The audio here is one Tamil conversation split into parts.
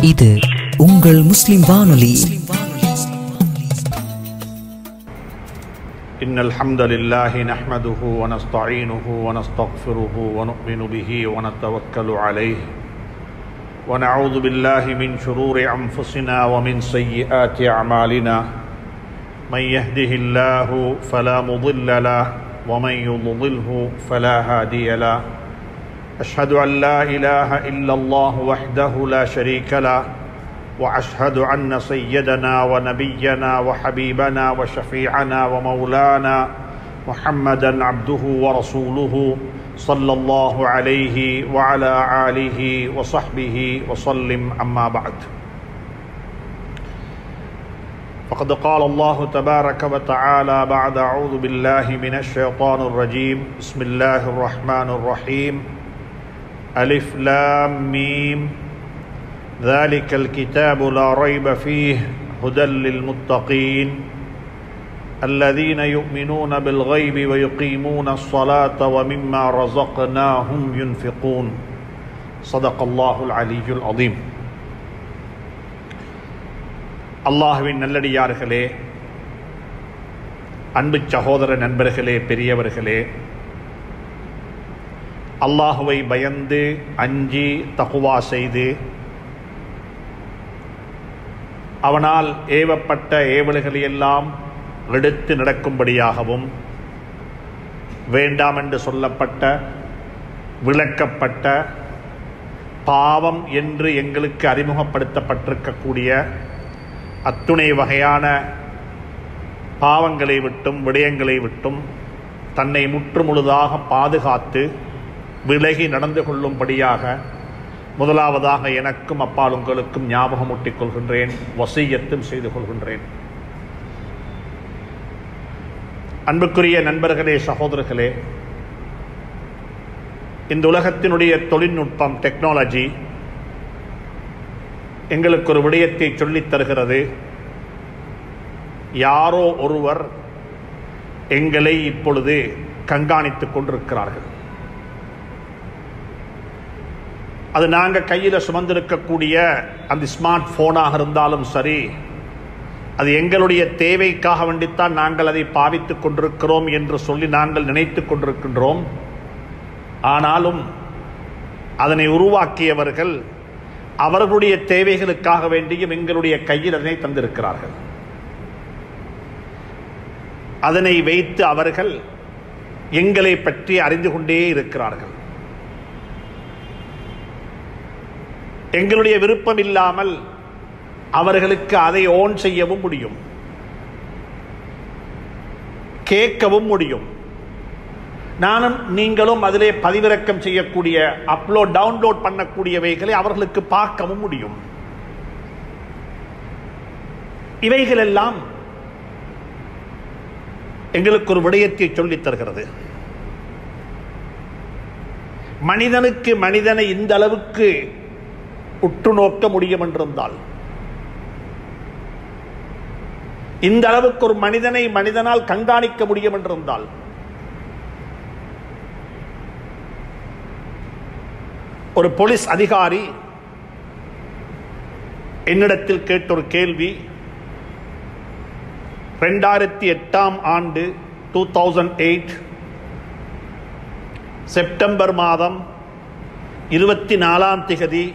இது உங்கள் முஸ்லிம் வானொலி إن الحمد لله نحمده ونستعينه ونستغفره ونؤمن به ونتوكل عليه ونعوذ بالله من شرور أنفسنا ومن سيئات أعمالنا من يهده الله فلا مضل له ومن يضلله فلا هادي له أشهد أن لا إله إلا الله وحده لا شريك له واشهد ان سيدنا ونبينا وحبيبنا وشفيعنا ومولانا محمدا عبده ورسوله صلى الله عليه وعلى اله وصحبه وسلم اما بعد فقد قال الله تبارك وتعالى بعد اعوذ بالله من الشيطان الرجيم بسم الله الرحمن الرحيم الف لام ميم ذلك الكتاب لا ريب فيه هدى للمتقين الذين يؤمنون بالغيب ويقيمون الصلاة ومما رزقناهم ينفقون صدق الله العلي العظيم அல்லாஹுவின் நல்லடியார்களே அன்பு சகோதர நண்பர்களே பெரியவர்களே அல்லாஹுவை பயந்து அஞ்சி தகுவா செய்து அவனால் ஏவப்பட்ட ஏவல்களை எல்லாம் எடுத்து நடக்கும்படியாகவும் வேண்டாம் என்று சொல்லப்பட்ட விளக்கப்பட்ட பாவம் என்று எங்களுக்கு அறிமுகப்படுத்தப்பட்டிருக்கக்கூடிய அத்துணை வகையான பாவங்களை விட்டும் விடயங்களை விட்டும் தன்னை முற்றுமுழுதாக பாதுகாத்து விலகி நடந்து கொள்ளும்படியாக முதலாவதாக எனக்கும் அப்பால் உங்களுக்கும் ஞாபகம் ஊட்டிக் கொள்கின்றேன் வசீயத்தும் செய்து கொள்கின்றேன் அன்புக்குரிய நண்பர்களே சகோதரர்களே இந்த உலகத்தினுடைய தொழில்நுட்பம் டெக்னாலஜி எங்களுக்கு ஒரு விடயத்தை சொல்லித் தருகிறது யாரோ ஒருவர் எங்களை இப்பொழுது கண்காணித்துக் கொண்டிருக்கிறார்கள் அது நாங்கள் கையில் சுமந்திருக்கக்கூடிய அந்த ஸ்மார்ட் ஃபோனாக இருந்தாலும் சரி அது எங்களுடைய தேவைக்காக வேண்டித்தான் நாங்கள் அதை பாவித்துக் கொண்டிருக்கிறோம் என்று சொல்லி நாங்கள் நினைத்து கொண்டிருக்கின்றோம் ஆனாலும் அதனை உருவாக்கியவர்கள் அவர்களுடைய தேவைகளுக்காக வேண்டியும் எங்களுடைய கையில் அதனை தந்திருக்கிறார்கள் அதனை வைத்து அவர்கள் எங்களை பற்றி அறிந்து கொண்டே இருக்கிறார்கள் எங்களுடைய விருப்பம் இல்லாமல் அவர்களுக்கு அதை ஓன் செய்யவும் முடியும் கேட்கவும் முடியும் நானும் நீங்களும் அதிலே பதிவிறக்கம் செய்யக்கூடிய அப்லோட் டவுன்லோட் பண்ணக்கூடியவைகளை அவர்களுக்கு பார்க்கவும் முடியும் இவைகள் எல்லாம் எங்களுக்கு ஒரு விடயத்தை சொல்லித் தருகிறது மனிதனுக்கு மனிதனை இந்த அளவுக்கு உற்று நோக்க முடியும் என்றிருந்தால் இந்த அளவுக்கு ஒரு மனிதனை மனிதனால் கண்காணிக்க முடியும் என்றிருந்தால் ஒரு போலீஸ் அதிகாரி என்னிடத்தில் கேட்ட ஒரு கேள்வி ரெண்டாயிரத்தி எட்டாம் ஆண்டு டூ தௌசண்ட் எயிட் செப்டம்பர் மாதம் இருபத்தி நாலாம் திகதி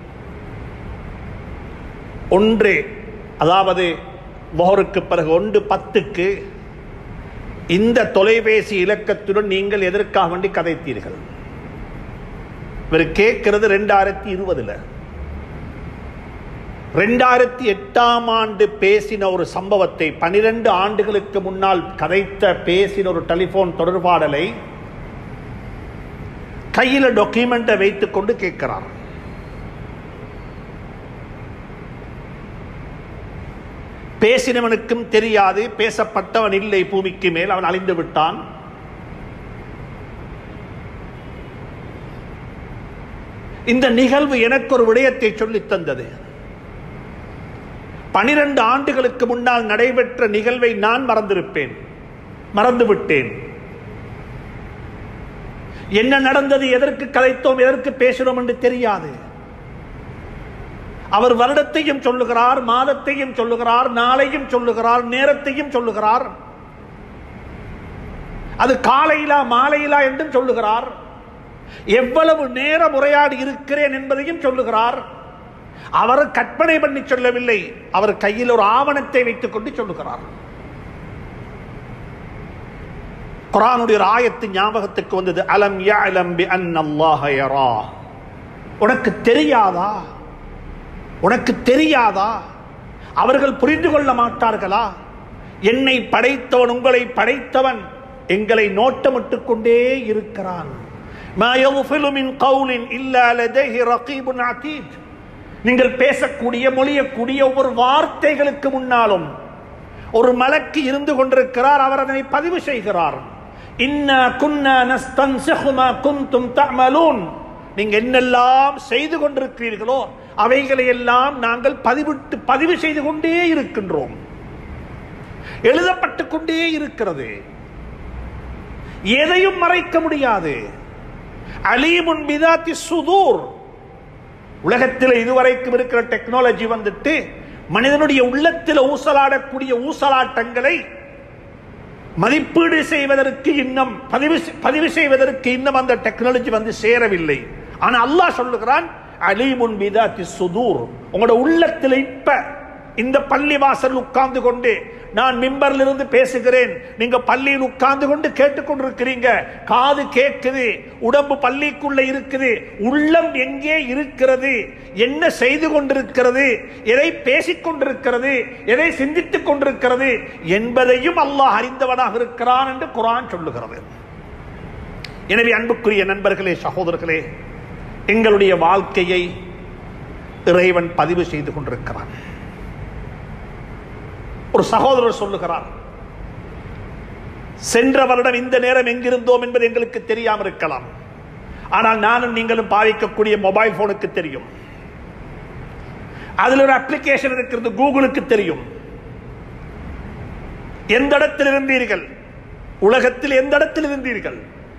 ஒன்று அதாவது மொஹருக்கு பிறகு ஒன்று பத்துக்கு இந்த தொலைபேசி இலக்கத்துடன் நீங்கள் எதற்காக வேண்டி கதைத்தீர்கள் இவர் கேட்கிறது ரெண்டாயிரத்தி இருபதுல ரெண்டாயிரத்தி எட்டாம் ஆண்டு பேசின ஒரு சம்பவத்தை பனிரெண்டு ஆண்டுகளுக்கு முன்னால் கதைத்த பேசின ஒரு டெலிபோன் தொடர்பாடலை கையில் டாக்குமெண்ட்டை வைத்துக் கொண்டு கேட்கிறார் பேசினவனுக்கும் தெரியாது பேசப்பட்டவன் இல்லை பூமிக்கு மேல் அவன் அழிந்து விட்டான் இந்த நிகழ்வு எனக்கு ஒரு விடயத்தை சொல்லித் தந்தது பனிரெண்டு ஆண்டுகளுக்கு முன்னால் நடைபெற்ற நிகழ்வை நான் மறந்திருப்பேன் மறந்துவிட்டேன் என்ன நடந்தது எதற்கு கதைத்தோம் எதற்கு பேசினோம் என்று தெரியாது அவர் வருடத்தையும் சொல்லுகிறார் மாதத்தையும் சொல்லுகிறார் நாளையும் சொல்லுகிறார் நேரத்தையும் சொல்லுகிறார் அது காலையிலா மாலையிலா என்றும் சொல்லுகிறார் எவ்வளவு நேரம் உரையாடி இருக்கிறேன் என்பதையும் சொல்லுகிறார் அவர் கற்பனை பண்ணி சொல்லவில்லை அவர் கையில் ஒரு ஆவணத்தை வைத்துக் கொண்டு சொல்லுகிறார் குரானுடைய ஒரு ஆயத்து ஞாபகத்துக்கு வந்தது அலம் யஅலம் பி அன்னல்லாஹ யரா உனக்கு தெரியாதா உனக்கு தெரியாதா அவர்கள் புரிந்து கொள்ள மாட்டார்களா என்னை படைத்தவன் உங்களை படைத்தவன் எங்களை நோட்டமிட்டுக் கொண்டே இருக்கிறான் ما يغفل من قول إلا لديه رقيب عتيد நீங்கள் பேசக்கூடிய மொழியக்கூடிய ஒவ்வொரு வார்த்தைகளுக்கு முன்னாலும் ஒரு மலக்கு இருந்து கொண்டிருக்கிறார் அவர் அதனை பதிவு செய்கிறார் இன்னா குன்னா நஸ்தன்சிஹு மா குன்தும் தஅமலூன் நீங்க என்னெல்லாம் செய்து கொண்டிருக்கிறீர்களோ அவைகளை எல்லாம் நாங்கள் பதிவிட்டு பதிவு செய்து கொண்டே இருக்கின்றோம் எழுதப்பட்டு கொண்டே இருக்கிறது எதையும் மறைக்க முடியாது அலீமுன் பிதாத்தி சுதூர் உலகத்தில் இதுவரைக்கும் இருக்கிற டெக்னாலஜி வந்துட்டு மனிதனுடைய உள்ளத்தில் ஊசலாடக்கூடிய ஊசலாட்டங்களை மதிப்பீடு செய்வதற்கு இன்னும் பதிவு செ- பதிவு செய்வதற்கு இன்னும் அந்த டெக்னாலஜி வந்து சேரவில்லை ஆனா அல்லாஹ் சொல்லுகிறான் அலீமுன் பிதாத்தி சுதூர் உங்களோட உள்ளத்தில் இப்ப இந்த பள்ளி வாசல் உட்கார்ந்து கொண்டு நான் மிம்பர்ல இருந்து பேசுகிறேன் நீங்க பள்ளியில் உட்கார்ந்து கொண்டு கேட்டுக்கொண்டிருக்கிறீங்க காது கேட்குது உடம்பு பள்ளிக்குள்ள இருக்குது உள்ளம் எங்கே இருக்கிறது என்ன செய்து கொண்டிருக்கிறது எதை பேசிக் கொண்டிருக்கிறது எதை சிந்தித்துக் கொண்டிருக்கிறது என்பதையும் அல்லாஹ் அறிந்தவனாக இருக்கிறான் என்று குரான் சொல்லுகிறது எனவே அன்புக்குரிய நண்பர்களே சகோதரர்களே எங்களுடைய வாழ்க்கையை இறைவன் பதிவு செய்து கொண்டிருக்கிறான் ஒரு சகோதரர் சொல்லுகிறார் சென்ற வருடம் இந்த நேரம் எங்கிருந்தோம் என்பது எங்களுக்கு தெரியாமல் இருக்கலாம் ஆனால் நானும் நீங்களும் பாவிக்கக்கூடிய மொபைல் போனுக்கு தெரியும் அதில் ஒரு அப்ளிகேஷன் இருக்கிறது கூகுளுக்கு தெரியும் எந்த இடத்தில் இருந்தீர்கள் உலகத்தில் எந்த இடத்தில் இருந்தீர்கள்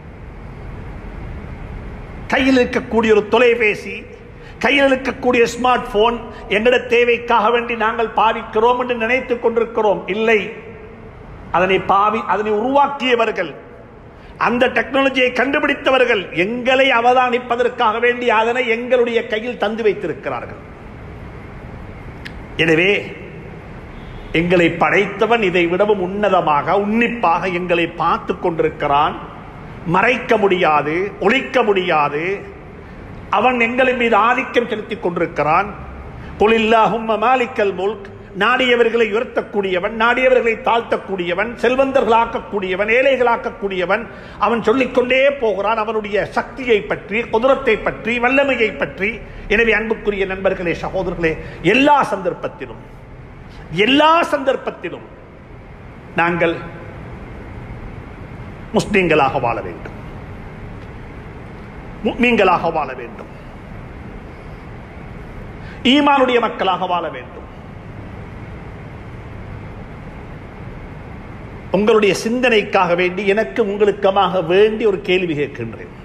கையில் இருக்கக்கூடிய ஒரு தொலைபேசி கையில் இருக்கக்கூடிய ஸ்மார்ட் போன் எங்கட தேவைக்காக வேண்டி நாங்கள் பாவிக்கிறோம் என்று நினைத்துக் கொண்டிருக்கிறோம் இல்லை அதனை பாவி அதனை உருவாக்கியவர்கள் அந்த டெக்னாலஜியை கண்டுபிடித்தவர்கள் எங்களை அவதானிப்பதற்காக வேண்டி அதனை எங்களுடைய கையில் தந்து வைத்திருக்கிறார்கள் எனவே எங்களை படைத்தவன் இதை விடவும் உன்னதமாக உன்னிப்பாக எங்களை பார்த்து கொண்டிருக்கிறான் மறைக்க முடியாது ஒழிக்க முடியாது அவன் எங்களின் மீது ஆதிக்கம் செலுத்திக் கொண்டிருக்கிறான் புலில்லாஹும் மாலிக்கல் முல்க் நாடியவர்களை உயர்த்தக்கூடியவன் நாடியவர்களை தாழ்த்தக்கூடியவன் செல்வந்தர்களாக்கக்கூடியவன் ஏழைகளாக்கக்கூடியவன் அவன் சொல்லிக்கொண்டே போகிறான் அவனுடைய சக்தியை பற்றி குதிரத்தை பற்றி வல்லமையை பற்றி எனவே அன்புக்குரிய நண்பர்களே சகோதரர்களே எல்லா சந்தர்ப்பத்திலும் எல்லா சந்தர்ப்பத்திலும் நாங்கள் முஸ்லிம்களாக வாழ வேண்டும் முக்மீன்களாக வாழ வேண்டும் ஈமானுடைய மக்களாக வாழ வேண்டும் உங்களுடைய சிந்தனைக்காக வேண்டி எனக்கு உங்களுக்கமாக வேண்டி ஒரு கேள்வி கேட்கின்றேன்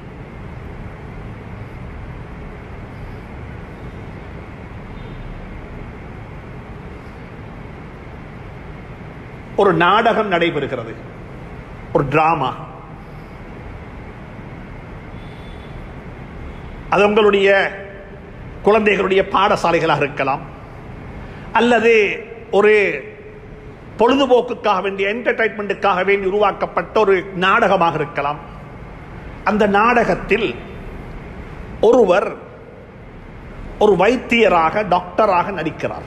ஒரு நாடகம் நடைபெறுகிறது ஒரு டிராமா அது உங்களுடைய குழந்தைகளுடைய பாடசாலைகளாக இருக்கலாம் அல்லது ஒரு பொழுதுபோக்குக்காக வேண்டிய என்டர்டைன்மெண்ட்டுக்காக வேண்டி உருவாக்கப்பட்ட ஒரு நாடகமாக இருக்கலாம் அந்த நாடகத்தில் ஒருவர் ஒரு வைத்தியராக டாக்டராக நடிக்கிறார்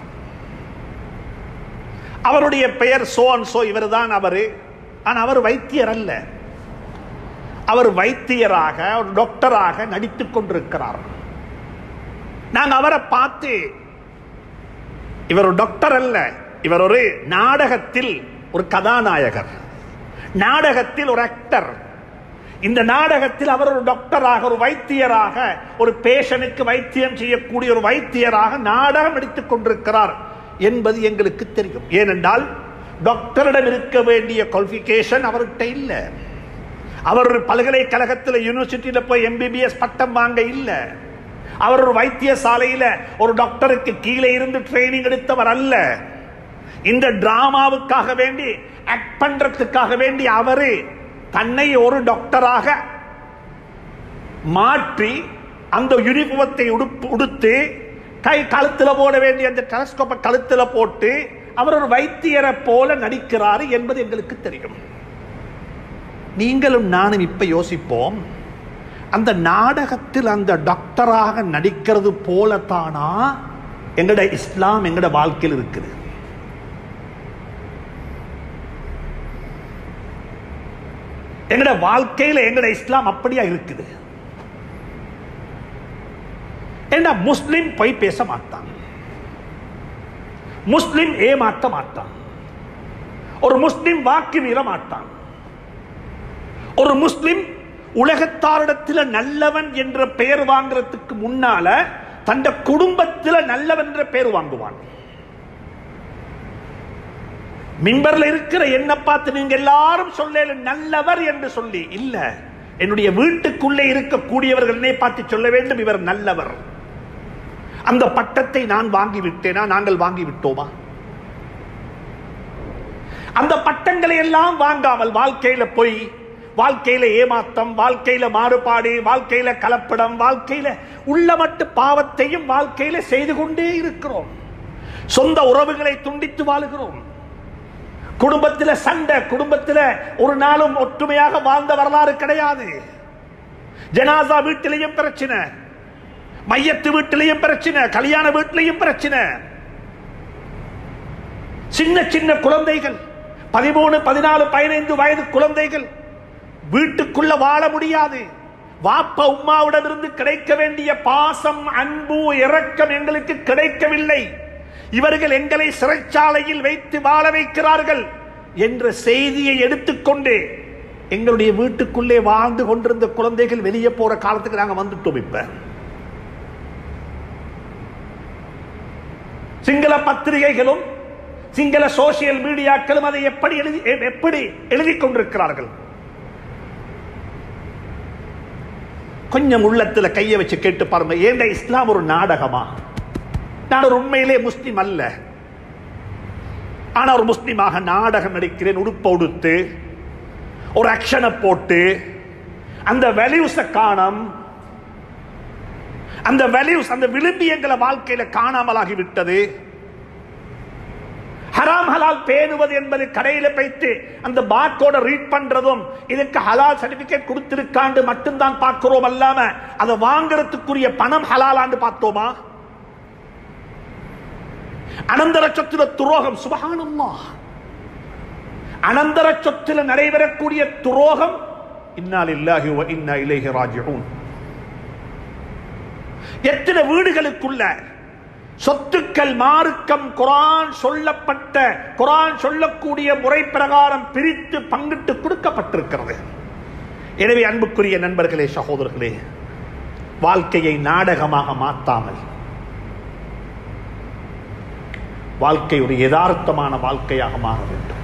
அவருடைய பெயர் சோ அண்ட் சோ இவர் தான் அவரு ஆனா அவர் வைத்தியர் அல்ல அவர் வைத்தியராக ஒரு டாக்டராக நடித்துக் கொண்டிருக்கிறார் நாங்கள் அவரை பார்த்து இவர் ஒரு டாக்டர் அல்ல இவர் ஒரு நாடகத்தில் ஒரு கதாநாயகர் நாடகத்தில் ஒரு ஆக்டர் இந்த நாடகத்தில் அவர் ஒரு டாக்டராக ஒரு வைத்தியராக ஒரு பேஷனுக்கு வைத்தியம் செய்யக்கூடிய ஒரு வைத்தியராக நாடகம் நடித்துக் கொண்டிருக்கிறார் என்பது எங்களுக்கு தெரியும் ஏனென்றால் டாக்டரிடம் இருக்க வேண்டிய குவாலிபிகேஷன் அவர்கிட்ட இல்லை அவர் ஒரு பல்கலைக்கழகத்தில் யூனிவர்சிட்டியில் போய் எம்பிபிஎஸ் பட்டம் வாங்க இல்லை அவர் ஒரு வைத்தியசாலையில ஒரு டாக்டருக்கு கீழே இருந்து ட்ரைனிங் எடுத்தவர் அல்ல இந்த டிராமாவுக்காக வேண்டி ஆக்ட் பண்றதுக்காக வேண்டி அவரு தன்னை ஒரு டாக்டராக மாற்றி அந்த யூனிஃபார்மத்தை உடுப்பு உடுத்து கை கழுத்துல போட வேண்டிய அந்த டெலஸ்கோப்பை கழுத்துல போட்டு அவர் ஒரு வைத்தியரை போல நடிக்கிறாரு என்பது எங்களுக்கு தெரியும் நீங்களும் நானும் இப்ப யோசிப்போம் அந்த நாடகத்தில் அந்த டாக்டராக நடிக்கிறது போலத்தானா எங்கட இஸ்லாம் எங்கட வாழ்க்கையில் இருக்குது எங்கட வாழ்க்கையில எங்கட இஸ்லாம் அப்படியா இருக்குது ஏண்டா முஸ்லிம் போய் பேச மாட்டான் முஸ்லிம் ஏமாற்ற மாட்டான் ஒரு முஸ்லிம் வாக்கு மீற மாட்டான் ஒரு முஸ்லிம் உலகத்தாரிடத்தில் நல்லவன் என்ற பெயர் வாங்குறதுக்கு முன்னால தந்த குடும்பத்தில் நல்லவன் என்ற பெயர் வாங்குவான் மிம்பர்ல இருக்கிற என்ன பார்த்து நீங்க எல்லாரும் சொல்ல நல்லவர் என்று சொல்லி இல்ல என்னுடைய வீட்டுக்குள்ளே இருக்கக்கூடியவர்கள் என்னை பார்த்து சொல்ல வேண்டும் இவர் நல்லவர் அந்த பட்டத்தை நான் வாங்கி விட்டேனா நாங்கள் வாங்கி விட்டோமா அந்த பட்டங்களை எல்லாம் வாங்காமல் வாழ்க்கையில போய் வாழ்க்கையில ஏமாத்தம் வாழ்க்கையில மாறுபாடு வாழ்க்கையில கலப்படம் வாழ்க்கையில உள்ளமட்டு பாவத்தையும் வாழ்க்கையில செய்து கொண்டே இருக்கிறோம் சொந்த உறவுகளை துண்டித்து வாழுகிறோம் குடும்பத்தில் சண்டை குடும்பத்தில் ஒரு நாளும் ஒற்றுமையாக வாழ்ந்த வரலாறு கிடையாது ஜனாசா வீட்டிலையும் பிரச்சனை மையத்து வீட்டிலையும் பிரச்சனை கல்யாண வீட்டிலையும் பிரச்சனை சின்ன சின்ன குழந்தைகள் பதிமூணு பதினாலு பதினைந்து வயது குழந்தைகள் வீட்டுக்குள்ள வாழ முடியாது வாப்ப உம்மாவிடம் இருந்து கிடைக்க வேண்டிய பாசம் அன்பு இரக்கம் எங்களுக்கு கிடைக்கவில்லை இவர்கள் எங்களை சிறைச்சாலையில் வைத்து வாழ வைக்கிறார்கள் என்ற செய்தியை எடுத்துக்கொண்டு எங்களுடைய வீட்டுக்குள்ளே வாழ்ந்து கொண்டிருந்த குழந்தைகள் வெளியே போற காலத்துக்கு நாங்க வந்துட்டோம் இப்ப சிங்கள பத்திரிகைகளும் சிங்கள சோசியல் மீடியாக்களும் அதை எப்படி எழுதி எப்படி எழுதி கொண்டிருக்கிறார்கள் கொஞ்சம் உள்ளத்துல கையை வச்சு கேட்டு பாருங்க ஏண்ட இஸ்லாம் ஒரு நாடகமா நான் ஒரு உண்மையிலே முஸ்லிம் அல்ல ஆனா ஒரு முஸ்லிமாக நாடகம் நடிக்கிறேன் உடுப்ப உடுத்து ஒரு ஆக்ஷனை போட்டு அந்த வேல்யூஸ காணம் அந்த வேல்யூஸ் அந்த விளிம்பியங்களை வாழ்க்கையில காணாமலாகி விட்டது ஹராம் ஹலால் பேணுவது என்பது கடையில வைத்து அந்த பார்க்கோட ரீட் பண்றதும் இதுக்கு ஹலால் சர்டிபிகேட் கொடுத்திருக்காண்டு மட்டும்தான் பார்க்கிறோம் அல்லாம அதை வாங்குறதுக்குரிய பணம் ஹலாலாண்டு பார்த்தோமா அனந்தர சொத்துல துரோகம் சுபகானம்மா அனந்தர சொத்துல நடைபெறக்கூடிய துரோகம் இன்னால் இல்லாஹி இன்னா இலேஹி ராஜிஊன் எத்தனை வீடுகளுக்குள்ள சொத்துக்கள் மார்க்கம் குரான் சொல்லப்பட்ட குரான் சொல்லக்கூடிய முறை பிரகாரம் பிரித்து பங்கிட்டு கொடுக்கப்பட்டிருக்கிறது எனவே அன்புக்குரிய நண்பர்களே சகோதரர்களே வாழ்க்கையை நாடகமாக மாத்தாமல் வாழ்க்கை ஒரு யதார்த்தமான வாழ்க்கையாக மாற வேண்டும்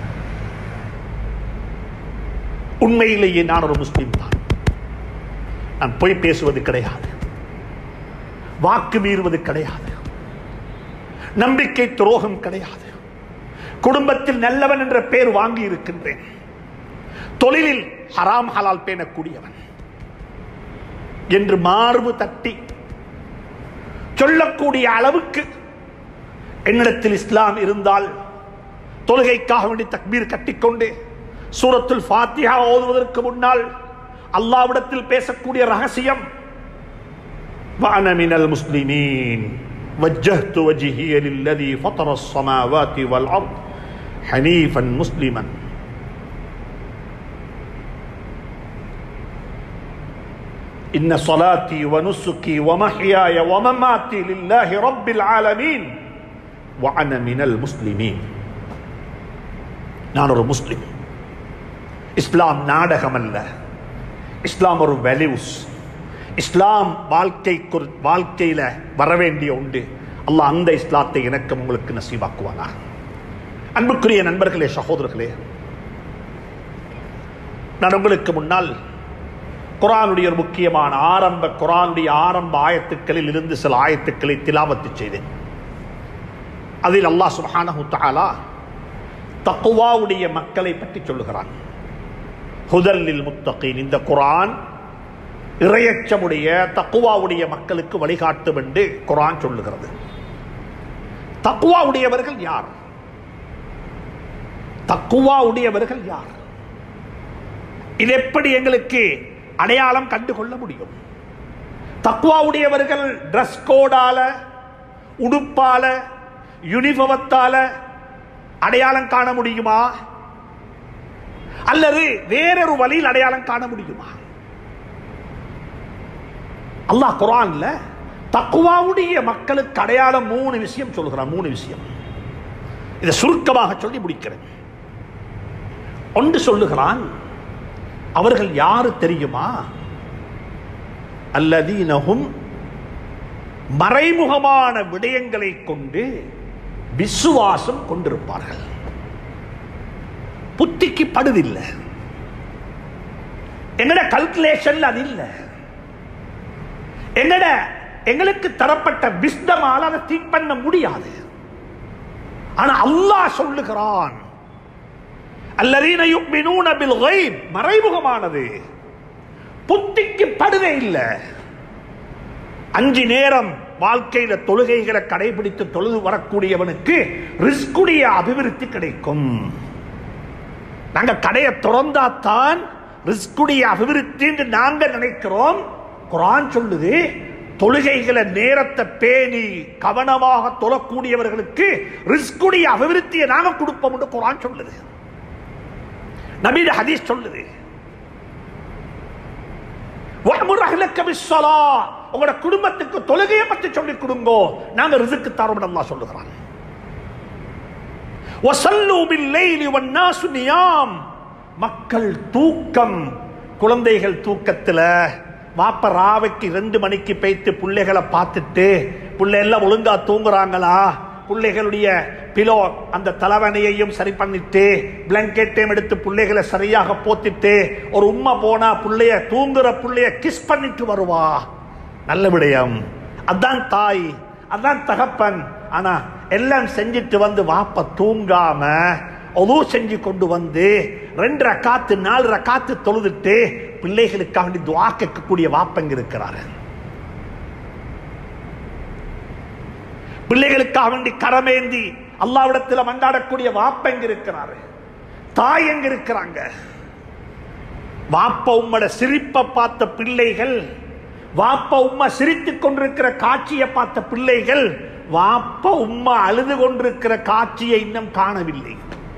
உண்மையிலேயே நான் ஒரு முஸ்லீம் தான் நான் பொய் பேசுவது கிடையாது வாக்கு மீறுவது கிடையாது நம்பிக்கை துரோகம் கிடையாது குடும்பத்தில் நல்லவன் என்ற பெயர் வாங்கி இருக்கின்றேன் தொழிலில் ஹராம் ஹலால் பேணக்கூடியவன் என்று மார்பு தட்டி சொல்லக்கூடிய அளவுக்கு என்னிடத்தில் இஸ்லாம் இருந்தால் தொழுகைக்காக வேண்டி தக்பீர் கட்டிக்கொண்டு சூரத்துல் ஃபாத்திஹா ஓதுவதற்கு முன்னால் அல்லாவிடத்தில் பேசக்கூடிய ரகசியம் وأنا من المسلمين وجهت وجهي للذي فطر السماوات والأرض حنيفا مسلما إن صلاتي ونسكي ومحياي ومماتي لله رب العالمين وأنا من المسلمين நான் ஒரு முஸ்லிம் இஸ்லாம் நாடகம் அல்ல இஸ்லாம் ஒரு வேல்யூஸ் இஸ்லாம் வாழ்க்கை வாழ்க்கையில வரவேண்டிய உண்டு அல்லாஹ் அந்த இஸ்லாத்தை எனக்கு உங்களுக்கு நசீவாக்குவானா அன்புக்குரிய நண்பர்களே சகோதரர்களே நான் உங்களுக்கு முன்னால் குரானுடைய ஒரு முக்கியமான ஆரம்ப குரானுடைய ஆரம்ப ஆயத்துக்களில் இருந்து சில ஆயத்துக்களை திலாவத்து செய்தேன் அதில் அல்லாஹ் சுப்ஹானஹு தஆலா தக்குவாவுடைய மக்களை பற்றி சொல்லுகிறான் ஹுதல்லில் முத்தகீன் இந்த குரான் இரையச்சமுடைய தக்குவாவுடைய மக்களுக்கு வழிகாட்டும் என்று குரான் சொல்லுகிறது தக்குவா உடையவர்கள் யார் தக்குவா உடையவர்கள் யார் இது எப்படி எங்களுக்கு அடையாளம் கண்டுகொள்ள முடியும் தக்குவா உடையவர்கள் ட்ரெஸ் கோடால உடுப்பால யூனிஃபமத்தால அடையாளம் காண முடியுமா அல்லது வேறொரு வழியில் அடையாளம் காண முடியுமா அல்லாஹ் குரான்ல தக்குவாவுடைய மக்களுக்கு அடையாளம் மூணு விஷயம் சொல்கிறான் மூணு விஷயம் இதை சுருக்கமாக சொல்லி முடிக்கிறேன் ஒன்று சொல்லுகிறான் அவர்கள் யாரு தெரியுமா அல்லதீனஹும் மறைமுகமான விடயங்களை கொண்டு விசுவாசம் கொண்டிருப்பார்கள் புத்திக்கு படுதில்லை எங்கட கல்குலேஷன்ல அது இல்லை எங்கட எங்களுக்கு தரப்பட்ட விஸ்டமால அதை திங்க் பண்ண முடியாது ஆனா அல்லாஹ் சொல்லுகிறான் அல்லதீன யுக்மினூன பில் கைப் மறைமுகமானது புத்திக்கு படுதே இல்லை அஞ்சு நேரம் வாழ்க்கையில தொழுகைகளை கடைபிடித்து தொழுது வரக்கூடியவனுக்கு ரிஸ்குடைய அபிவிருத்தி கிடைக்கும் நாங்க கடையை திறந்தாத்தான் ரிஸ்குடைய அபிவிருத்தி என்று நாங்க நினைக்கிறோம் குரான் சொல்லுது தொழுகைகளை நேரத்தை பேணி கவனமாக தொழக்கூடியவர்களுக்கு ரிஸ்குடைய அபிவிருத்தியை நாங்க கொடுப்போம் என்று குரான் சொல்லுது நபீத ஹதீஸ் சொல்லுது வஅமுர் அஹ்லக்க பிஸ்ஸலா. உங்களோட குடும்பத்துக்கு தொழுகையை பற்றி சொல்லிக் கொடுங்கோ நாங்க ரிசுக்கு தரோம் அல்லாஹ் சொல்லுகிறான் வஸல்லு பில்லைலி வன்னாசு நியாம் மக்கள் தூக்கம் குழந்தைகள் தூக்கத்துல வாப்ப ராவைக்கு ரெண்டு மணிக்கு பேய்த்து பிள்ளைகளை பார்த்துட்டு பிள்ளை எல்லாம் ஒழுங்கா தூங்குறாங்களா பிள்ளைகளுடைய பிலோ அந்த தலைவணையையும் சரி பண்ணிட்டு பிளாங்கெட்டையும் எடுத்து பிள்ளைகளை சரியாக போத்திட்டு ஒரு உம்மா போனா பிள்ளைய தூங்குற பிள்ளைய கிஸ் பண்ணிட்டு வருவா நல்ல விடயம் அதான் தாய் அதான் தகப்பன் ஆனா எல்லாம் செஞ்சிட்டு வந்து வாப்ப தூங்காம ஒது செஞ்சு கொண்டு வந்து ரெண்டு ரக்காத்து நாலு ரக்காத்து தொழுதுட்டு பிள்ளைகளுக்காக வேண்டி துவா கேட்கக்கூடிய வாப்பங்க இருக்கிறாரு பிள்ளைகளுக்காக வேண்டி கரமேந்தி அல்லாவிடத்தில் மண்டாடக்கூடிய வாப்ப எங்க இருக்கிறாரு தாய் எங்க இருக்கிறாங்க வாப்ப உம்மட சிரிப்பை பார்த்த பிள்ளைகள் வாப்ப உம்மா சிரித்துக் கொண்டிருக்கிற காட்சியை பார்த்த பிள்ளைகள் வாப்ப உம்மா அழுது கொண்டிருக்கிற காட்சியை இன்னும் காணவில்லை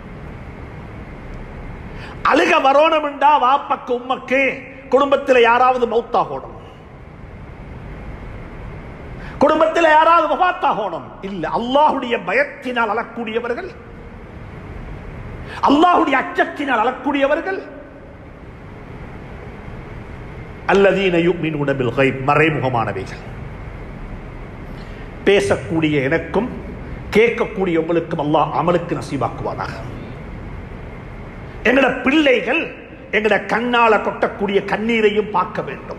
அழுக வரணும்டா வாப்பக்கு உம்மக்கு குடும்பத்தில் யாராவது மௌத்தாகணும் குடும்பத்தில் யாராவது முகாத்தாகணும் இல்ல அல்லாஹுடைய பயத்தினால் அழக்கூடியவர்கள் அல்லாஹுடைய அச்சத்தினால் அழக்கூடியவர்கள் அல்லதீன யுக்மினூன பில் கைப் மறைமுகமானவைகள் பேசக்கூடிய எனக்கும் கேட்கக்கூடிய உங்களுக்கும் அல்லாஹ் அமலுக்கு நசீவாக்குவானாக எங்கட பிள்ளைகள் எங்கட கண்ணால கொட்டக்கூடிய கண்ணீரையும் பார்க்க வேண்டும்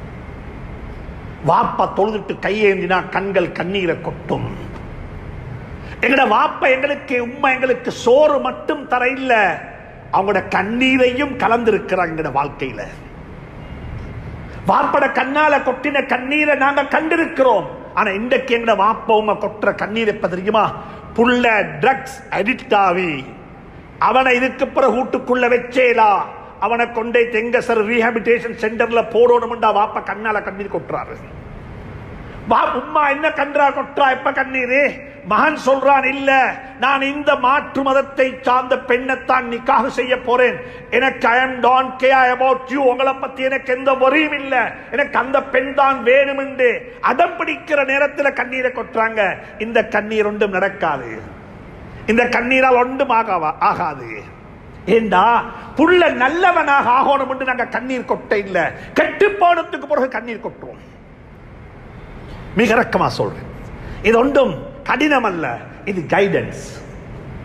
வாப்பா தொழுதுட்டு கையேந்தினா கண்கள் கண்ணீரை கொட்டும் எங்கட வாப்பா எங்களுக்கு உம்மா எங்களுக்கு சோறு மட்டும் தர இல்ல அவங்களோட கண்ணீரையும் கலந்திருக்கிறாங்க எங்கட வாழ்க்கையில வாப்பட கண்ணால கொட்டின கண்ணீரை நாங்க கண்டிருக்கிறோம் ஆனா இன்றைக்கு எங்கட வாப்பா உம்மா கொட்டுற கண்ணீர் எப்ப தெரியுமா புள்ள ட்ரக்ஸ் அடிக்ட் ஆகி அவனை இதுக்கு பிறகு வீட்டுக்குள்ள வச்சேலா அவனை கொண்டே தெங்கசர் ரீஹாபிலிட்டேஷன் சென்டர்ல போடணும்டா வாப்ப கண்ணால கண்ணீர் கொட்டுறாரு வா உம்மா என்ன கன்றா கொட்டுறா எப்ப கண்ணீரு மகன் சொல்றான் இல்ல நான் இந்த மாற்று மதத்தை சார்ந்த பெண்ணைத்தான் நிக்காக செய்ய போறேன் எனக்கு I am don't care about you உங்களை பத்தி எனக்கு எந்த வரியும் இல்ல எனக்கு அந்த பெண் தான் வேணும் என்று அடம் பிடிக்கிற நேரத்தில் கண்ணீரை கொட்டுறாங்க இந்த கண்ணீர் ஒன்றும் நடக்காது இந்த கண்ணீரால் ஒன்றும் ஆகாவா ஆகாது ஏண்டா புள்ள நல்லவனாக ஆகணும் என்று நாங்க கண்ணீர் கொட்ட இல்ல கெட்டு போனதுக்கு பிறகு கண்ணீர் கொட்டுவோம் மிக இறக்கமா சொல்றேன் இது ஒன்றும் கடினம் அல்ல இது கைடன்ஸ்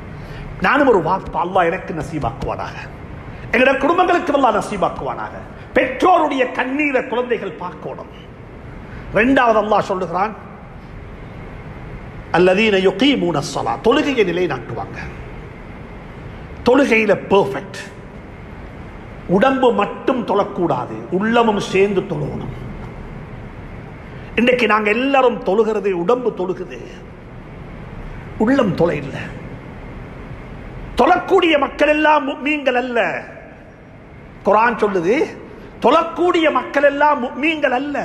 நானும் ஒரு வாக்கு அல்லாஹ் எனக்கு நசீபாக்குவானாக எங்களுடைய குடும்பங்களுக்கு அல்லாஹ் நசீபாக்குவானாக பெற்றோருடைய கண்ணீரை குழந்தைகள் பார்க்கணும் ரெண்டாவது அல்லாஹ் சொல்லுகிறான் அல்லதீன யுகீமூன ஸலா தொழுகையை நிலைநாட்டுவாங்க தொழுகையில பெர்ஃபெக்ட் உடம்பு மட்டும் தொழக்கூடாது உள்ளமும் சேர்ந்து தொழுகணும் இன்றைக்கு நாங்க எல்லாரும் தொழுகிறது உடம்பு தொழுகுது உள்ளம் தொலை இல்லை தொழக்கூடிய மக்கள் எல்லாம் மீன்கள் அல்ல குரான் சொல்லுது தொழக்கூடிய மக்கள் எல்லாம் மீன்கள் அல்ல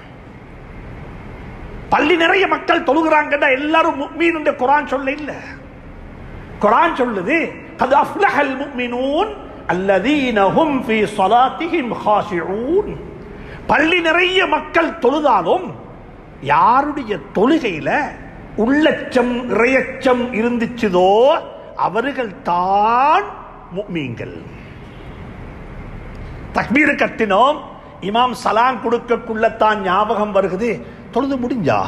பள்ளி நிறைய மக்கள் தொழுகிறாங்கன்னா எல்லாரும் முக்மீன் என்று குரான் சொல்ல இல்ல குரான் சொல்லுது அது அஃப்லஹல் முக்மினூன் அல்லதீன ஹும் ஃபீ ஸலாத்திஹிம் ஹாஷிஊன் பள்ளி நிறைய மக்கள் தொழுதாலும் யாருடைய தொழுகையில உள்ளச்சம் இறையச்சம் இருந்துச்சுதோ அவர்கள் தான் முக்மீன்கள் தக்பீர் கட்டினோம் இமாம் சலாம் கொடுக்கக்குள்ளத்தான் ஞாபகம் வருகிறது தொழுது முடிஞ்சா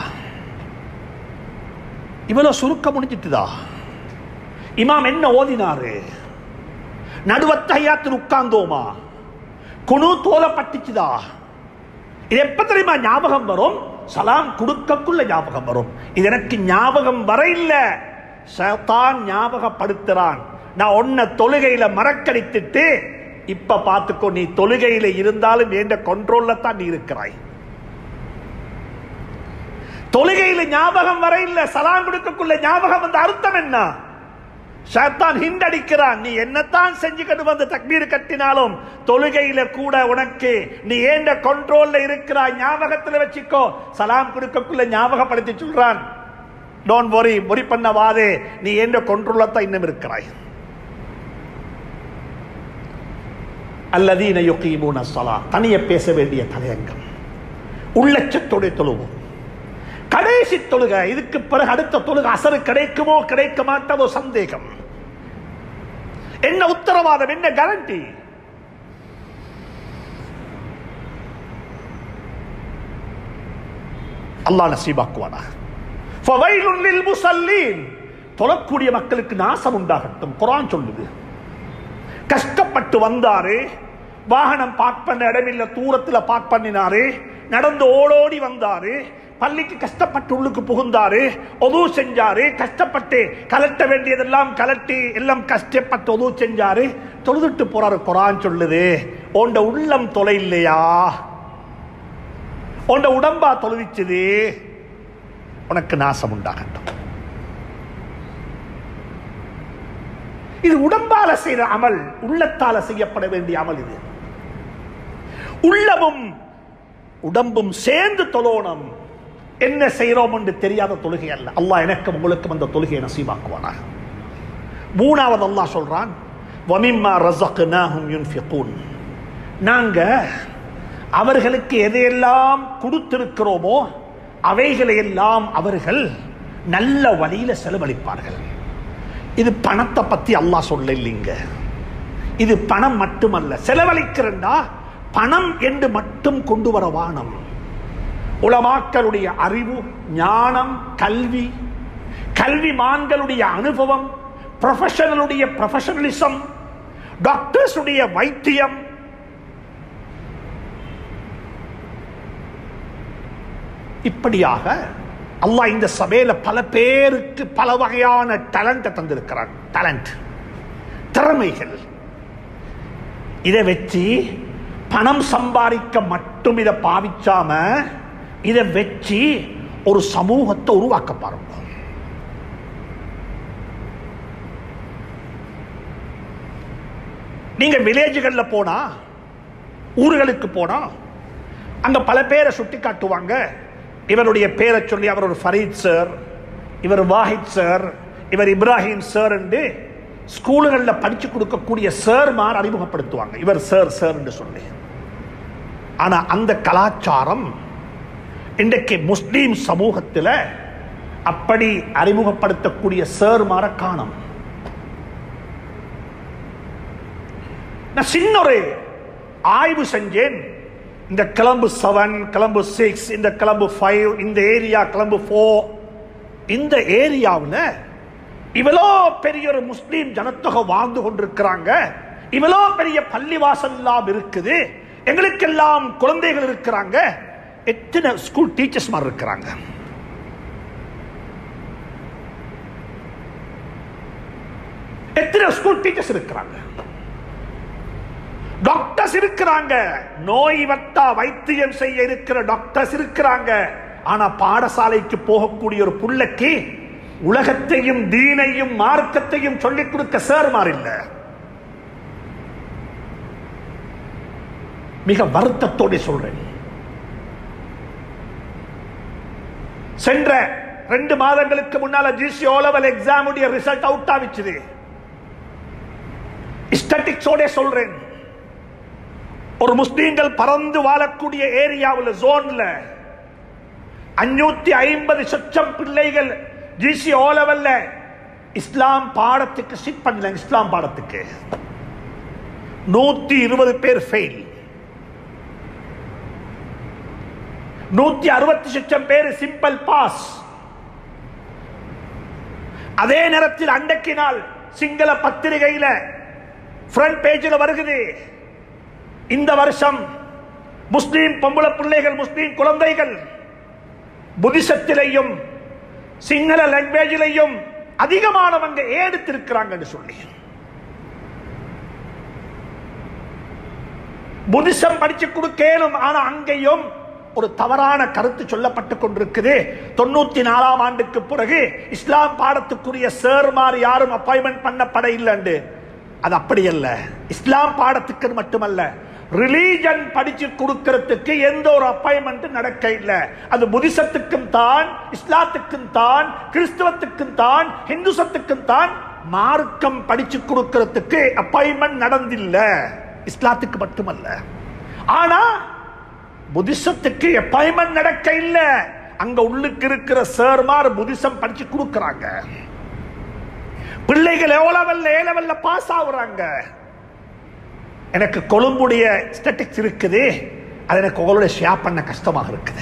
இவ்வளவு சுருக்க முடிஞ்சிட்டுதா இமாம் என்ன ஓதினாரு நடுவத்தையாத்தில் உட்கார்ந்தோமா குணு தோல பட்டுச்சுதா இது எப்ப தெரியுமா ஞாபகம் வரும் சலாம் கொடுக்கக்குள்ள ஞாபகம் வரும் இது எனக்கு ஞாபகம் வர இல்ல சைத்தான் ஞாபகப்படுத்துறான் நான் ஒன்ன தொழுகையில மறக்கடித்துட்டு இப்ப பார்த்துக்கோ நீ தொழுகையில இருந்தாலும் என்ற கண்ட்ரோல்ல தான் நீ இருக்கிறாய் தொழுகையில ஞாபகம் வர இல்ல சலாம் கொடுக்கக்குள்ள ஞாபகம் வந்த அர்த்தம் என்ன ஷாத்தான் ஹிண்ட் அடிக்கிறான் நீ என்னத்தான் செஞ்சுக்கிட்டு வந்து தக்பீர் கட்டினாலும் தொழுகையில கூட உனக்கு நீ ஏண்ட கண்ட்ரோல்ல இருக்கிறாய் ஞாபகத்துல வச்சுக்கோ சலாம் கொடுக்கக்குள்ள ஞாபகப்படுத்தி சொல்றான் டோன்ட் worry worry பண்ண வாதே நீ ஏண்ட கண்ட்ரோல்ல தான் இன்னும் இருக்கிறாய் அல்லதீன யுகீமூன ஸலா தனிய பேச வேண்டிய தலையங்கம் உள்ளச்சத்தோட தொழுவோம் கடைசி தொழுகை இதுக்கு பிறகு அடுத்த தொழுகை அசரு கிடைக்குமோ கிடைக்க மாட்டதோ சந்தேகம் என்ன உத்தரவாதம் என்ன கேரண்டி அல்லாஹ் நசீபாக்குவானா ஃபவைலுல் லில் முஸல்லீன் தொழக்கூடிய மக்களுக்கு நாசம் உண்டாகட்டும் குர்ஆன் சொல்லுது கஷ்டப்பட்டு வந்தாரு வாகனம் பார்க் பண்ண இடமில்ல தூரத்துல பார்க் பண்ணினாரு நடந்து ஓடோடி வந்தாரு பள்ளிக்கு கஷ்டப்பட்டு உள்ளுக்கு புகுந்தாரு ஒது செஞ்சாரு கஷ்டப்பட்டு கலட்ட வேண்டியதெல்லாம் கலட்டி எல்லாம் கஷ்டப்பட்டு ஒது செஞ்சாரு தொழுதுட்டு போறாரு குரான் சொல்லுது உண்ட உள்ளம் தொலை இல்லையா உண்ட உடம்பா தொழுவிச்சது உனக்கு நாசம் உண்டாகட்டும் இது உடம்பால செய்யற அமல் உள்ளத்தால செய்யப்பட வேண்டிய அமல் இது உள்ளமும் உடம்பும் சேர்ந்து தொழோணும் என்ன செய்யறோம் என்று தெரியாத தொழுகை அல்ல அல்லாஹ் எனக்கும் உங்களுக்கும் அந்த தொழுகையை நசீபாக்குவானா மூணாவது அல்லாஹ் சொல்றான் வமிம்மா ரஸக்னாஹும் யுன்ஃபிகூன் நாங்க அவர்களுக்கு எதையெல்லாம் கொடுத்திருக்கிறோமோ அவைகளை எல்லாம் அவர்கள் நல்ல வழியில செலவழிப்பார்கள் இது பணத்தை பத்தி அல்லாஹ் சொல்ல இல்லைங்க இது பணம் மட்டுமல்ல செலவழிக்கிறண்டா பணம் என்று மட்டும் கொண்டு வர வானம் உலமாக்களுடைய அறிவு ஞானம் கல்வி கல்விமான்களுடைய அனுபவம் ப்ரொஃபஷனலுடைய ப்ரொஃபஷனலிசம் டாக்டர்ஸ் உடைய வைத்தியம் இப்படியாக அல்லாஹ் இந்த சபையில பல பேருக்கு பல வகையான டேலண்ட்டை தந்திருக்கிறான் டேலண்ட் திறமைகள் இதை வச்சு பணம் சம்பாதிக்க மட்டும் இதை பாவிச்சாம இதை வச்சு ஒரு சமூகத்தை உருவாக்க பாருங்க நீங்க வில்லேஜுகள்ல போனா ஊர்களுக்கு போனா அங்க பல பேரை சுட்டி காட்டுவாங்க இவருடைய பேரை சொல்லி அவர் ஒரு ஃபரீத் சார் இவர் வாஹித் சார் இவர் இப்ராஹிம் சார் என்று ஸ்கூலுகளில் படிச்சு கொடுக்கக்கூடிய சார்மார் அறிமுகப்படுத்துவாங்க இவர் சார் சார் என்று சொல்லி ஆனா அந்த கலாச்சாரம் இன்றைக்கு முஸ்லீம் சமூகத்தில் அப்படி அறிமுகப்படுத்தக்கூடிய சார்மார காணும் நான் சின்ன ஒரு ஆய்வு செஞ்சேன் இந்த கிளம்பு செவன் கிளம்பு சிக்ஸ் இந்த கிளம்பு ஃபைவ் இந்த ஏரியா கிளம்பு ஃபோர் இந்த ஏரியாவில் இவ்வளோ பெரிய ஒரு முஸ்லீம் ஜனத்தொகை வாழ்ந்து கொண்டிருக்கிறாங்க இவ்வளோ பெரிய பள்ளிவாசல் எல்லாம் இருக்குது எங்களுக்கெல்லாம் குழந்தைகள் இருக்கிறாங்க எத்தனை ஸ்கூல் டீச்சர்ஸ் மாதிரி இருக்கிறாங்க எத்தனை ஸ்கூல் டீச்சர்ஸ் இருக்கிறாங்க டாக்டர்ஸ் இருக்கிறாங்க நோய் வட்டா வைத்தியம் செய்ய இருக்கிற டாக்டர்ஸ் இருக்கிறாங்க ஆனா பாடசாலைக்கு போகக்கூடிய ஒரு புள்ளைக்கு உலகத்தையும் தீனையும் மார்க்கத்தையும் சொல்லிக் கொடுக்க சேர்மார் இல்ல மிக வருத்தத்தோடு சொல்றேன் சென்ற ரெண்டு மாதங்களுக்கு முன்னால GC O level exam result out ஆவிச்சுது ஸ்டாட்டிக்ஸோட சொல்றேன் ஒரு முஸ்லீம்கள் பறந்து வாழக்கூடிய ஏரியாவில் ஜோன்ல அஞ்சூத்தி ஐம்பது சொச்சம் பிள்ளைகள் ஜிசி ஓ லெவல்ல இஸ்லாம் பாடத்துக்கு சிட் பண்ணல இஸ்லாம் பாடத்துக்கு நூத்தி இருபது பேர் ஃபெயில் நூத்தி அறுபத்தி லட்சம் பேர் சிம்பிள் பாஸ் அதே நேரத்தில் அண்டைக்கு நாள் சிங்கள பத்திரிகையில ஃப்ரண்ட் பேஜில் வருகுது இந்த வருஷம் முஸ்லீம் பொம்பளை பிள்ளைகள் முஸ்லீம் குழந்தைகள் புதிசத்திலையும் சிங்கள லாங்குவேஜிலையும் அதிகமானவங்க ஏடுத்திருக்கிறாங்கன்னு சொல்லி புதிசம் படிச்சு கொடுக்கலும் ஆனா அங்கேயும் ஒரு தவறான கருத்து சொல்லப்பட்டு கொண்டிருக்குது தொண்ணூத்தி நாலாம் ஆண்டுக்கு பிறகு இஸ்லாம் பாடத்துக்குரிய சேர்மார் யாரும் அப்பாயின்மெண்ட் பண்ணப்பட இல்லைண்டு அது அப்படி அல்ல இஸ்லாம் பாடத்துக்கு மட்டுமல்ல ரிலீஜன் படிச்சு கொடுக்கிறதுக்கு எந்த ஒரு அப்பாயின்மெண்ட் நடக்க இல்லை அது புதிசத்துக்கும் தான் இஸ்லாத்துக்கும் தான் கிறிஸ்துவத்துக்கும் தான் ஹிந்துசத்துக்கும் தான் மார்க்கம் படிச்சு கொடுக்கிறதுக்கு அப்பாயின்மெண்ட் நடந்தில்ல இஸ்லாத்துக்கு மட்டுமல்ல ஆனா புதிசத்துக்கு அப்பாயின்மெண்ட் நடக்க இல்ல அங்க உள்ளுக்கு இருக்கிற சேர்மார் புதிசம் படிச்சு கொடுக்கறாங்க பிள்ளைகள் எவ்வளவு ஏ லெவல்ல பாஸ் ஆகுறாங்க எனக்கு கொழும்புடைய ஸ்டட்டிக்ஸ் இருக்குது அது எனக்கு உங்களோட ஷேர் பண்ண கஷ்டமாக இருக்குது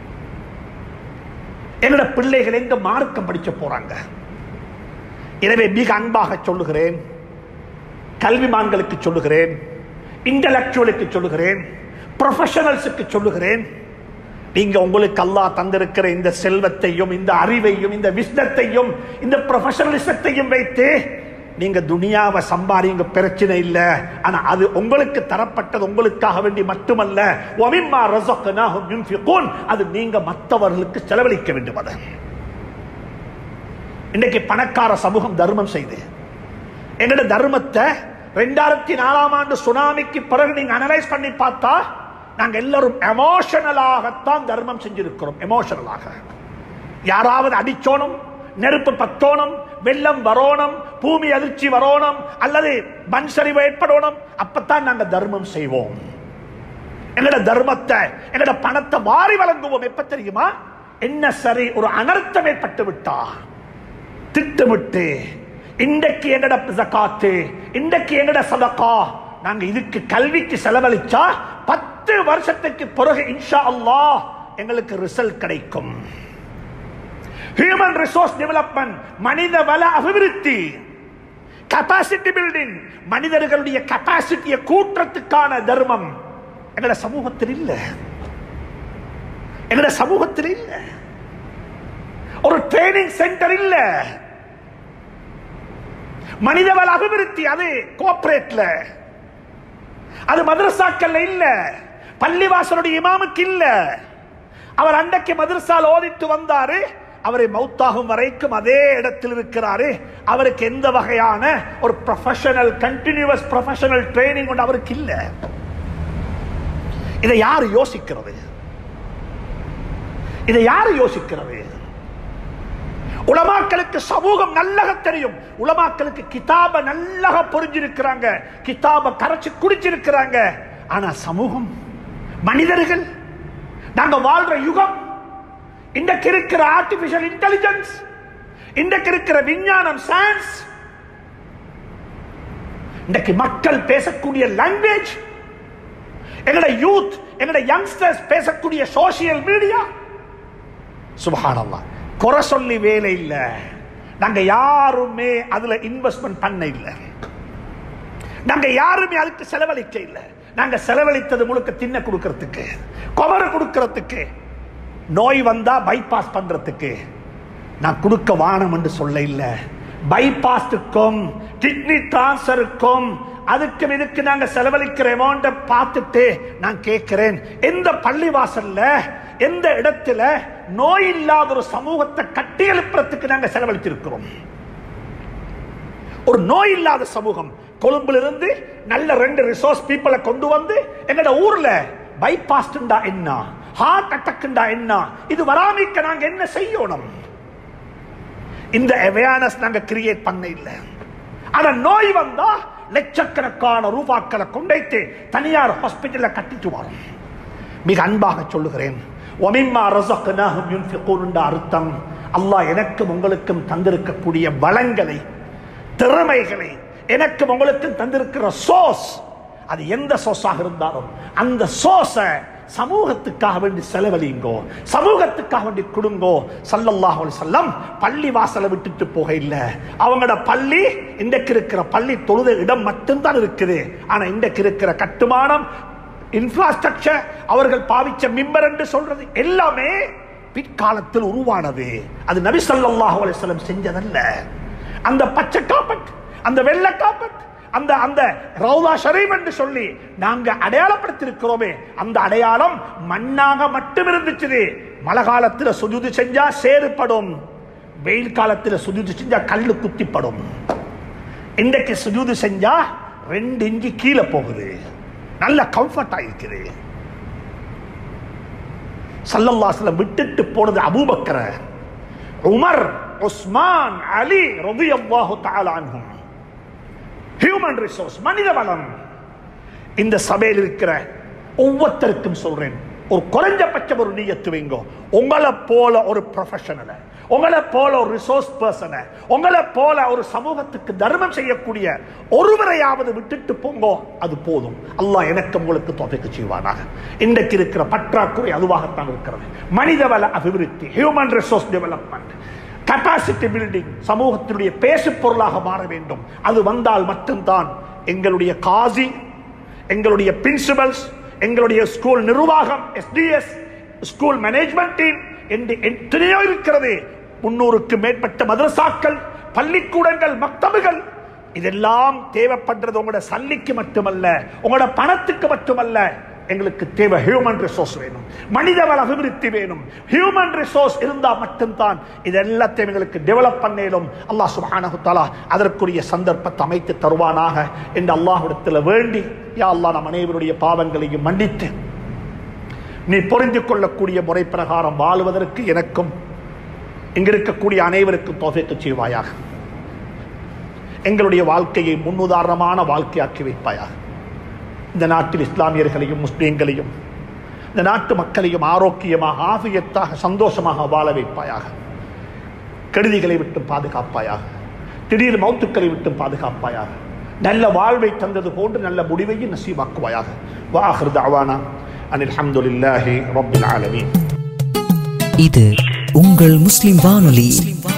என்னோட பிள்ளைகள் எங்க மார்க்கம் படிக்க போறாங்க எனவே மிக அன்பாக சொல்லுகிறேன் கல்விமான்களுக்கு சொல்லுகிறேன் இன்டலக்சுவலுக்கு சொல்லுகிறேன் ப்ரொஃபஷனல்ஸுக்கு சொல்லுகிறேன் நீங்க உங்களுக்கு அல்லாஹ் தந்திருக்கிற இந்த செல்வத்தையும் இந்த அறிவையும் இந்த விஸ்தத்தையும் இந்த ப்ரொஃபஷனலிசத்தையும் வைத்து நீங்க துனியாவை சம்பாதிங்க பிரச்சனை இல்லை ஆனா அது உங்களுக்கு தரப்பட்டது உங்களுக்காக வேண்டி மட்டுமல்ல ஒமிம்மா ரஸக்னாஹும் யுன்ஃபிகூன் அது நீங்க மற்றவர்களுக்கு செலவழிக்க வேண்டும் அது இன்னைக்கு பணக்கார சமூகம் தர்மம் செய்து எங்கட தர்மத்தை ரெண்டாயிரத்தி நாலாம் ஆண்டு சுனாமிக்கு பிறகு நீங்க அனலைஸ் பண்ணி பார்த்தா நாங்க எல்லாரும் எமோஷனலாகத்தான் தர்மம் செஞ்சிருக்கிறோம் எமோஷனலாக யாராவது அடிச்சோனும் நெருப்பு பத்தோணும் வெள்ளம் வரோணும் பூமி அதிர்ச்சி வரோணும் அல்லது மண் சரிவு ஏற்படணும் அப்பத்தான் நாங்க தர்மம் செய்வோம் எங்கட தர்மத்தை எங்கட பணத்தை வாரி வழங்குவோம் எப்ப தெரியுமா என்ன சரி ஒரு அனர்த்தம் ஏற்பட்டு விட்டா திட்டமிட்டு இன்றைக்கு எங்கட ஜகாத்து இன்றைக்கு எங்கட சதகா நாங்க இதுக்கு கல்விக்கு செலவழிச்சா பத்து வருஷத்துக்கு பிறகு இன்ஷா அல்லாஹ் எங்களுக்கு ரிசல்ட் கிடைக்கும் ஹியூமன் ரிசோர்ஸ் டெவலப்மெண்ட் மனித வள அபிவிருத்தி கெப்பாசிட்டி பில்டிங் மனிதர்களுடைய கெப்பாசிட்டியை கூட்டுறதுக்கான தர்மம் எங்கட சமூகத்தில் இல்ல எங்கட சமூகத்தில் இல்ல ஒரு ட்ரைனிங் சென்டர் இல்ல மனிதவள அபிவிருத்தி அது கோஆபரேட்ல அது மதரசாக்கள்ல இல்ல பள்ளிவாசலுடைய இமாமுக்கு இல்ல அவர் அன்றைக்கு மதரசால் ஓதிட்டு வந்தாரு அவரை மௌத்தாகும் வரைக்கும் அதே இடத்தில் இருக்கிறாரு அவருக்கு எந்த வகையான ஒரு ப்ரொஃபஷனல் கண்டினியூவஸ் ப்ரொஃபஷனல் ட்ரைனிங் கொண்டு அவருக்கு இல்ல இதை யாரு யோசிக்கிறது இதை யாரு யோசிக்கிறது உலமாக்களுக்கு சமூகம் நல்லக தெரியும் உலமாக்களுக்கு கிதாப நல்லக புரிஞ்சிருக்கிறாங்க கிதாப கரைச்சு குடிச்சிருக்கிறாங்க ஆனா சமூகம் மனிதர்கள் நாங்க வாழ்ற யுகம் இன்றைக்கு இருக்கிற ஆர்டிபிஷியல் இன்டெலிஜென்ஸ் இன்றைக்கு இருக்கிற விஞ்ஞானம் சயின்ஸ் இன்றைக்கு மக்கள் பேசக்கூடிய லாங்குவேஜ் எங்கட யூத் எங்கட யங்ஸ்டர்ஸ் பேசக்கூடிய சோசியல் மீடியா சுபஹானல்லா குறை சொல்லி வேலை இல்ல நாங்க யாருமே அதுல இன்வெஸ்ட்மெண்ட் பண்ண இல்ல நாங்க யாருமே அதுக்கு செலவழிக்க இல்ல நாங்க செலவழித்தது முழுக்க தின்ன கொடுக்கறதுக்கு குமர கொடுக்கறதுக்கு நோய் வந்தா பைபாஸ் பண்றதுக்கு நான் கொடுக்க வானம் என்று சொல்ல இல்ல பைபாஸுக்கும் கிட்னி டிரான்ஸ்ஃபருக்கும் அதுக்கு இதுக்கு நாங்க செலவழிக்கிற அமௌண்ட பார்த்துட்டு நான் கேட்கிறேன் எந்த பள்ளிவாசல்ல எந்த இடத்துல நோய் இல்லாத ஒரு சமூகத்தை கட்டி எழுப்புறதுக்கு நாங்க செலவழித்திருக்கிறோம் ஒரு நோய் இல்லாத சமூகம் கொழும்புல இருந்து நல்ல ரெண்டு ரிசோர்ஸ் பீப்புளை கொண்டு வந்து எங்கட ஊர்ல பைபாஸ்டா என்ன ஹார்ட் அட்டாக்டா என்ன இது வராமிக்க நாங்க என்ன செய்யணும் இந்த அவேர்னஸ் நாங்க கிரியேட் பண்ண இல்ல ஆனா நோய் வந்தா லட்சக்கணக்கான ரூபாக்களை கொண்டைத்து தனியார் ஹாஸ்பிட்டல்ல கட்டிட்டு வரும் மிக அன்பாக சொல்லுகிறேன் ஒமிம்மா ரசக்னாஹும் யுன்ஃபிகூன் என்ற அர்த்தம் அல்லாஹ் எனக்கும் உங்களுக்கும் தந்திருக்கக்கூடிய வளங்களை திறமைகளை எனக்கும் உங்களுக்கும் தந்திருக்கிற சோஸ் அது எந்த சோஸாக இருந்தாலும் அந்த சோஸை சமூகத்துக்காக வேண்டி செலவழிங்கோ சமூகத்துக்காக வேண்டி கொடுங்கோ சல்லல்லாஹு அலைஹி வஸல்லம் பள்ளி வாசலை விட்டுட்டு போக இல்ல அவங்களோட பள்ளி இன்றைக்கு இருக்கிற பள்ளி தொழுத இடம் மட்டும்தான் இருக்குது ஆனா இன்றைக்கு இருக்கிற கட்டுமானம் இன்ஃப்ராஸ்ட்ரக்சர் அவர்கள் பாவிச்ச மிம்பர் என்று சொல்றது எல்லாமே பிற்காலத்தில் உருவானது அது நபி ஸல்லல்லாஹு அலைஹி வஸல்லம் செஞ்சதல்ல அந்த பச்சை காப்பட் அந்த வெள்ளை காப்பட் அந்த அந்த ரவுதா ஷரீப் என்று சொல்லி நாங்க அடையாளப்படுத்திருக்கிறோமே அந்த அடையாளம் மண்ணாக மட்டும் இருந்துச்சு மழை காலத்துல சுஜூது செஞ்சா சேறுபடும் வெயில் காலத்துல சுஜூது செஞ்சா கல்லு குத்திப்படும் இன்றைக்கு சுஜூது செஞ்சா ரெண்டு இஞ்சி கீழே போகுது நல்ல கம்ஃபர்ட் ஆயிருக்குது சல்லல்லாஸ்ல விட்டுட்டு போனது அபூபக்கர உமர் உஸ்மான் அலி ரலியல்லாஹு தஆலா அன்ஹும் ஹியூமன் ரிசோர்ஸ் மனித வளம் இந்த சபையில் இருக்கிற ஒவ்வொருத்தருக்கும் சொல்றேன் ஒரு குறைஞ்சபட்சம் ஒரு நீயத்து வைங்கோ உங்களை போல ஒரு ப்ரொஃபஷனலை உங்களை போல ஒரு ரிசோர்ஸ் பர்சனை உங்களை போல ஒரு சமூகத்துக்கு தர்மம் செய்யக்கூடிய ஒருவரையாவது விட்டுட்டு போங்கோ அது போதும் அல்லாஹ் எனக்கு உங்களுக்கு தொகைக்கு செய்வானாக இன்றைக்கு இருக்கிற பற்றாக்குறை அதுவாகத்தான் இருக்கிறது மனிதவள அபிவிருத்தி human resource development capacity building சமூகத்தினுடைய பேசு பொருளாக மாற வேண்டும் அது வந்தால் மட்டும்தான் எங்களுடைய காசி எங்களுடைய பிரின்சிபல்ஸ் எங்களுடைய ஸ்கூல் நிர்வாகம் எஸ்டிஎஸ் ஸ்கூல் மேனேஜ்மெண்ட் டீம் என்று எத்தனையோ இருக்கிறது முன்னூறுக்கு மேற்பட்ட மதரசாக்கள் பள்ளிக்கூடங்கள் மக்தபுகள் இதெல்லாம் தேவைப்படுறது உங்களோட சல்லிக்கு மட்டுமல்ல உங்களோட பணத்துக்கு மட்டுமல்ல எங்களுக்கு தேவை ஹியூமன் ரிசோர்ஸ் வேணும் மனிதவள அபிவிருத்தி வேணும் ஹியூமன் ரிசோர்ஸ் இருந்தா மட்டும்தான் இது எல்லாத்தையும் எங்களுக்கு டெவலப் பண்ணேலும் அல்லாஹ் சுப்ஹானஹு தஆலா அதற்குரிய சந்தர்ப்பத்தை அமைத்து தருவானாக என்று அல்லாஹ்விடத்தில் வேண்டி யா அல்லாஹ் நம் அனைவருடைய பாவங்களையும் மன்னித்து நீ புரிந்து கொள்ளக்கூடிய முறை பிரகாரம் வாழுவதற்கு எனக்கும் இங்க இருக்கக்கூடிய அனைவருக்கும் தோஃபிக்கு செய்வாயாக எங்களுடைய வாழ்க்கையை முன்னுதாரணமான வாழ்க்கையாக்கி வைப்பாயாக இந்த நாட்டில் இஸ்லாமியர்களையும் முஸ்லீம்களையும் இந்த நாட்டு மக்களையும் ஆரோக்கியமாக ஆபியத்தாக சந்தோஷமாக வாழ வைப்பாயாக கெடுதிகளை விட்டு பாதுகாப்பாயாக திடீர் மௌத்துக்களை விட்டு பாதுகாப்பாயாக நல்ல வாழ்வை தந்தது போன்று நல்ல முடிவையும் நசீவாக்குவாயாக வாஹர் தாவானா அனில் அஹமதுல்லாஹி ரப்பில் ஆலமீன் இது உங்கள் முஸ்லிம் வானொலி